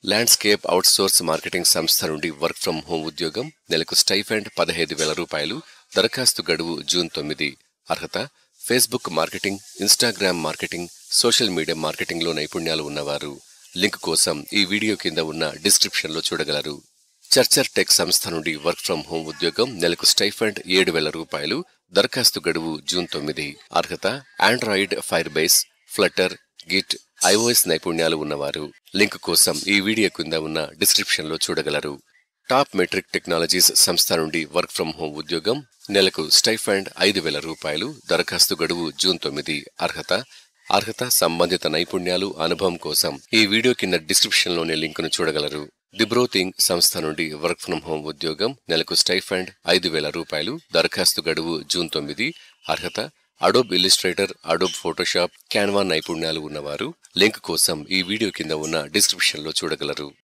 landscape outsource marketing సంస్థ నుండి work from home ఉద్యోగం నెలకు స్టైఫండ్ పదహైదు వేల రూపాయలు దరఖాస్తు గడువు జూన్ తొమ్మిది అర్హత Facebook marketing Instagram marketing social media marketing లో నైపుణ్యాలు ఉన్నవారు లింక్ కోసం ఈ వీడియో కింద ఉన్న డిస్క్రిప్షన్ లో చూడగలరు చర్చర్ టెక్ సంస్థ నుండి వర్క్ ఫ్రం హోం ఉద్యోగం నెలకు స్టైఫండ్ ఏడు వేల రూపాయలు దరఖాస్తు గడువు జూన్ తొమ్మిది అర్హత Android Firebase Flutter Git iOS నైపుణ్యాలు ఉన్నవారు లింక్ కోసం ఈ వీడియో కింద ఉన్న డిస్క్రిప్షన్ లో చూడగలరు టాప్ మెట్రిక్ టెక్నాలజీస్ సంస్థ నుండి వర్క్ ఫ్రం హోం ఉద్యోగం నెలకు స్టైఫండ్ ఐదు వేల రూపాయలు దరఖాస్తు గడువు జూన్ తొమ్మిది అర్హత అర్హత సంబంధిత నైపుణ్యాలు అనుభవం కోసం ఈ వీడియో కింద డిస్క్రిప్షన్ లోని లింక్ ను చూడగలరు డిబ్రోథింగ్ సంస్థ నుండి వర్క్ ఫ్రం హోం ఉద్యోగం నెలకు స్టైఫండ్ ఐదు వేల రూపాయలు దరఖాస్తు గడువు జూన్ తొమ్మిది అర్హత Adobe Illustrator Adobe Photoshop Canva నైపుణ్యాలు ఉన్నవారు లింక్ కోసం ఈ వీడియో కింద ఉన్న డిస్క్రిప్షన్ లో చూడగలరు